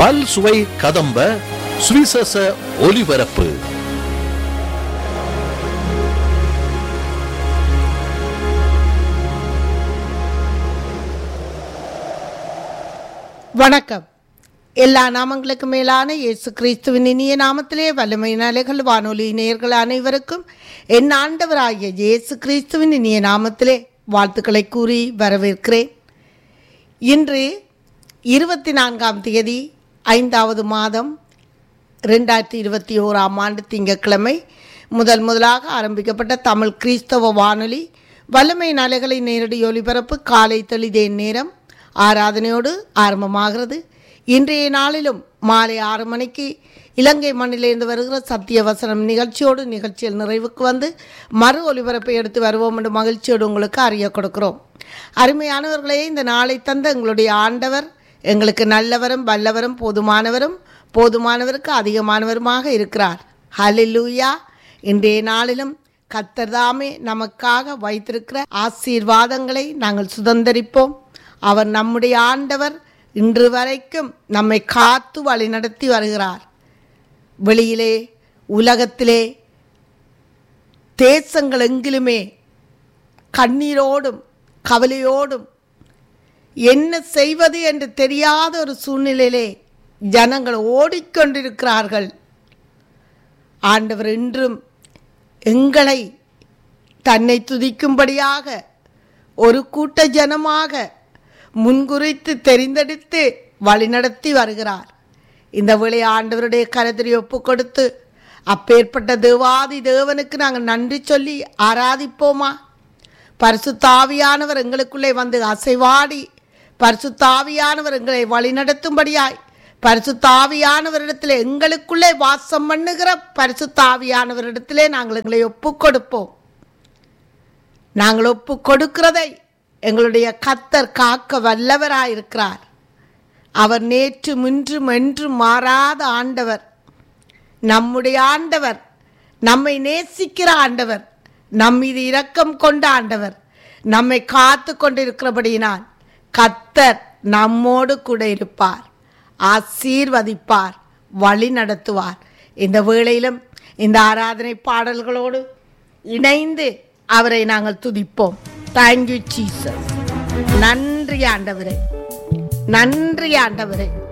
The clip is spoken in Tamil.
பல் சுவை கதம்ப சுவிசேஷ ஒலிபரப்பு வணக்கம் எல்லா நாமங்களுக்கு மேலான இயேசு கிறிஸ்துவின் இனிய நாமத்திலே வல்லமை நலைகள் வானொலி நேயர்கள் அனைவருக்கும் என் ஆண்டவராகிய இயேசு கிறிஸ்துவின் இனிய நாமத்திலே வாழ்த்துக்களை கூறி வரவேற்கிறேன் இன்று இருபத்தி நான்காம் தேதி ஐந்தாவது மாதம் ரெண்டாயிரத்தி இருபத்தி ஓராம் ஆண்டு திங்கட்கிழமை முதல் முதலாக ஆரம்பிக்கப்பட்ட தமிழ் கிறிஸ்தவ வானொலி வல்லமை நலைகளை நேரடி ஒலிபரப்பு காலை தெளிதே நேரம் ஆராதனையோடு ஆரம்பமாகிறது இன்றைய நாளிலும் மாலை ஆறு மணிக்கு இலங்கை மண்ணிலிருந்து வருகிற சத்திய வசனம் நிகழ்ச்சியோடு நிகழ்ச்சியில் நிறைவுக்கு வந்து மறு ஒலிபரப்பை எடுத்து வருவோம் என்று மகிழ்ச்சியோடு உங்களுக்கு அறிய கொடுக்கிறோம் அருமையானவர்களே இந்த நாளை தந்த எங்களுடைய ஆண்டவர் எங்களுக்கு நல்லவரும் வல்லவரும் போதுமானவரும் போதுமானவருக்கு அதிகமானவருமாக இருக்கிறார் ஹலிலூயா இன்றைய நாளிலும் கத்தர்தாமே நமக்காக வைத்திருக்கிற ஆசீர்வாதங்களை நாங்கள் சுதந்தரிப்போம் அவர் நம்முடைய ஆண்டவர் இன்று வரைக்கும் நம்மை காத்து வழிநடத்தி வருகிறார் வெளியிலே உலகத்திலே தேசங்கள் எங்கிலுமே கண்ணீரோடும் கவலையோடும் என்ன செய்வது என்று தெரியாத ஒரு சூழ்நிலையிலே ஜனங்கள் ஓடிக்கொண்டிருக்கிறார்கள் ஆண்டவர் இன்றும் எங்களை தன்னை துதிக்கும்படியாக ஒரு கூட்ட ஜனமாக முன்குறித்து தெரிந்தெடுத்து வழிநடத்தி வருகிறார் இந்த விளை ஆண்டவருடைய கருத்திரி ஒப்பு கொடுத்து அப்பேற்பட்ட தேவாதி தேவனுக்கு நாங்கள் நன்றி சொல்லி ஆராதிப்போமா பரிசுத்தாவியானவர் எங்களுக்குள்ளே வந்து அசைவாடி பரிசுத்தாவியானவர் எங்களை வழிநடத்தும்படியாய் பரிசுத்தாவியானவரிடத்தில் எங்களுக்குள்ளே வாசம் பண்ணுகிற பரிசுத்தாவியானவரிடத்திலே நாங்கள் எங்களை ஒப்பு கொடுப்போம் நாங்கள் ஒப்பு கொடுக்கிறதை எங்களுடைய கத்தர் காக்க வல்லவராயிருக்கிறார் அவர் நேற்று முன்றும் என்றும் மாறாத ஆண்டவர் நம்முடைய ஆண்டவர் நம்மை நேசிக்கிற ஆண்டவர் நம் மீது இரக்கம் கொண்ட ஆண்டவர் நம்மை காத்து கொண்டிருக்கிறபடியினால் கத்தர் நம்மோடு கூட இருப்பார் ஆசீர்வதிப்பார் வழி நடத்துவார் இந்த வேளையிலும் இந்த ஆராதனை பாடல்களோடு இணைந்து அவரை நாங்கள் துதிப்போம் தேங்க்யூ ஜீசஸ் நன்றி ஆண்டவரே நன்றி ஆண்டவரே